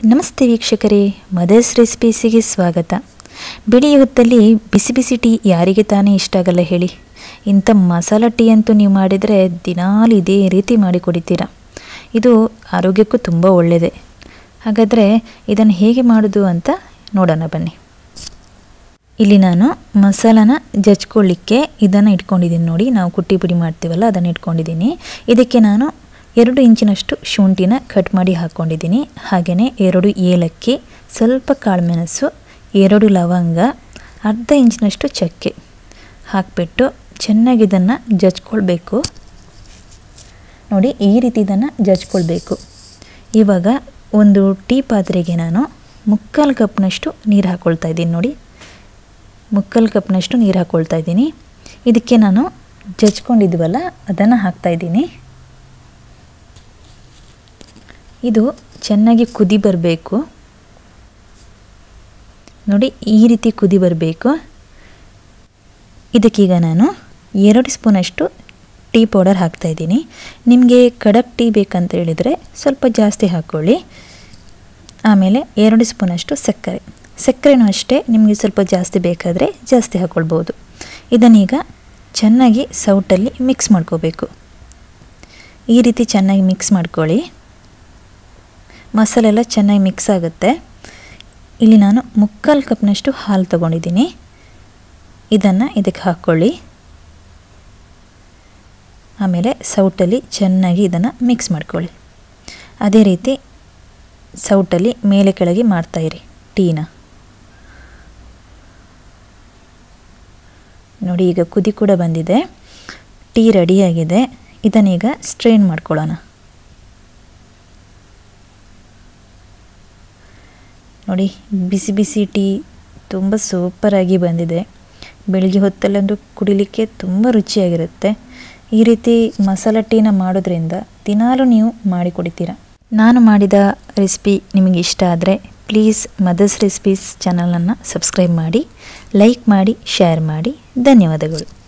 ನಮಸ್ತೆ ವೀಕ್ಷಕರೇ ಮದರ್ಸ್ ರೆಸಿಪೀಸಿಗೆ ಸ್ವಾಗತ ಬಿಳಿ ಹೊತ್ತಲ್ಲಿ ಬಿಸಿ ಬಿಸಿ ಟೀ ಯಾರಿಗೆ ತಾನೇ ಇಷ್ಟ ಆಗಲ್ಲ ಹೇಳಿ ಇಂಥ ಮಸಾಲ ಟೀ ಅಂತೂ ನೀವು ಮಾಡಿದರೆ ದಿನಾಲು ಇದೇ ರೀತಿ ಮಾಡಿ ಕುಡಿತೀರ ಇದು ಆರೋಗ್ಯಕ್ಕೂ ತುಂಬ ಒಳ್ಳೆಯದೇ ಹಾಗಾದರೆ ಇದನ್ನು ಹೇಗೆ ಮಾಡೋದು ಅಂತ ನೋಡೋಣ ಬನ್ನಿ ಇಲ್ಲಿ ನಾನು ಮಸಾಲಾನ ಜಜ್ಕೊಳ್ಳಿಕ್ಕೆ ಇದನ್ನು ಇಟ್ಕೊಂಡಿದ್ದೀನಿ ನೋಡಿ ನಾವು ಕುಟ್ಟಿ ಪುಡಿ ಮಾಡ್ತೀವಲ್ಲ ಅದನ್ನು ಇಟ್ಕೊಂಡಿದ್ದೀನಿ ಇದಕ್ಕೆ ನಾನು ಎರಡು ಇಂಚಿನಷ್ಟು ಶುಂಠಿನ ಕಟ್ ಮಾಡಿ ಹಾಕ್ಕೊಂಡಿದ್ದೀನಿ ಹಾಗೆಯೇ ಎರಡು ಏಲಕ್ಕಿ ಸ್ವಲ್ಪ ಕಾಳುಮೆಣಸು ಎರಡು ಲವಂಗ ಅರ್ಧ ಇಂಚಿನಷ್ಟು ಚಕ್ಕೆ ಹಾಕಿಬಿಟ್ಟು ಚೆನ್ನಾಗಿ ಇದನ್ನು ಜಜ್ಕೊಳ್ಬೇಕು ನೋಡಿ ಈ ರೀತಿ ಇದನ್ನು ಜಜ್ಕೊಳ್ಬೇಕು ಇವಾಗ ಒಂದು ಟೀ ಪಾತ್ರೆಗೆ ನಾನು ಮುಕ್ಕಾಲು ಕಪ್ನಷ್ಟು ನೀರು ಹಾಕ್ಕೊಳ್ತಾ ಇದ್ದೀನಿ ನೋಡಿ ಮುಕ್ಕಾಲು ಕಪ್ನಷ್ಟು ನೀರು ಹಾಕ್ಕೊಳ್ತಾ ಇದ್ದೀನಿ ಇದಕ್ಕೆ ನಾನು ಜಜ್ಕೊಂಡಿದ್ವಲ್ಲ ಅದನ್ನು ಹಾಕ್ತಾಯಿದ್ದೀನಿ ಇದು ಚೆನ್ನಾಗಿ ಕುದಿ ಬರಬೇಕು ನೋಡಿ ಈ ರೀತಿ ಕುದಿ ಬರಬೇಕು ಇದಕ್ಕೀಗ ನಾನು ಎರಡು ಸ್ಪೂನಷ್ಟು ಟೀ ಪೌಡರ್ ಹಾಕ್ತಾಯಿದ್ದೀನಿ ನಿಮಗೆ ಕಡಕ್ ಟೀ ಬೇಕಂತ ಹೇಳಿದರೆ ಸ್ವಲ್ಪ ಜಾಸ್ತಿ ಹಾಕ್ಕೊಳ್ಳಿ ಆಮೇಲೆ ಎರಡು ಸ್ಪೂನಷ್ಟು ಸಕ್ಕರೆ ಸಕ್ಕರೆನೂ ಅಷ್ಟೇ ನಿಮಗೆ ಸ್ವಲ್ಪ ಜಾಸ್ತಿ ಬೇಕಾದರೆ ಜಾಸ್ತಿ ಹಾಕ್ಕೊಳ್ಬೋದು ಇದನ್ನೀಗ ಚೆನ್ನಾಗಿ ಸೌಟಲ್ಲಿ ಮಿಕ್ಸ್ ಮಾಡ್ಕೋಬೇಕು ಈ ರೀತಿ ಚೆನ್ನಾಗಿ ಮಿಕ್ಸ್ ಮಾಡ್ಕೊಳ್ಳಿ ಮಸಾಲೆ ಎಲ್ಲ ಚೆನ್ನಾಗಿ ಮಿಕ್ಸ್ ಆಗುತ್ತೆ ಇಲ್ಲಿ ನಾನು ಮುಕ್ಕಾಲು ಕಪ್ನಷ್ಟು ಹಾಲು ತೊಗೊಂಡಿದ್ದೀನಿ ಇದನ್ನು ಇದಕ್ಕೆ ಹಾಕ್ಕೊಳ್ಳಿ ಆಮೇಲೆ ಸೌಟಲ್ಲಿ ಚೆನ್ನಾಗಿ ಇದನ್ನು ಮಿಕ್ಸ್ ಮಾಡ್ಕೊಳ್ಳಿ ಅದೇ ರೀತಿ ಸೌಟಲ್ಲಿ ಮೇಲೆ ಕೆಳಗೆ ಮಾಡ್ತಾಯಿರಿ ಟೀನ ನೋಡಿ ಈಗ ಕುದಿ ಕೂಡ ಬಂದಿದೆ ಟೀ ರೆಡಿಯಾಗಿದೆ ಇದನ್ನೀಗ ಸ್ಟ್ರೈನ್ ಮಾಡ್ಕೊಳ್ಳೋಣ ನೋಡಿ ಬಿಸಿ ಬಿಸಿ ಟೀ ತುಂಬ ಸೂಪರಾಗಿ ಬಂದಿದೆ ಬೆಳಿಗ್ಗೆ ಹೊತ್ತಲ್ಲಂದು ಕುಡಿಲಿಕ್ಕೆ ತುಂಬ ರುಚಿಯಾಗಿರುತ್ತೆ ಈ ರೀತಿ ಮಸಾಲ ಟೀನ ಮಾಡೋದ್ರಿಂದ ದಿನಾಲೂ ನೀವು ಮಾಡಿ ಕುಡಿತೀರ ನಾನು ಮಾಡಿದ ರೆಸಿಪಿ ನಿಮಗೆ ಇಷ್ಟ ಆದರೆ ಪ್ಲೀಸ್ ಮದರ್ಸ್ ರೆಸಿಪೀಸ್ ಚಾನಲನ್ನು ಸಬ್ಸ್ಕ್ರೈಬ್ ಮಾಡಿ ಲೈಕ್ ಮಾಡಿ ಶೇರ್ ಮಾಡಿ ಧನ್ಯವಾದಗಳು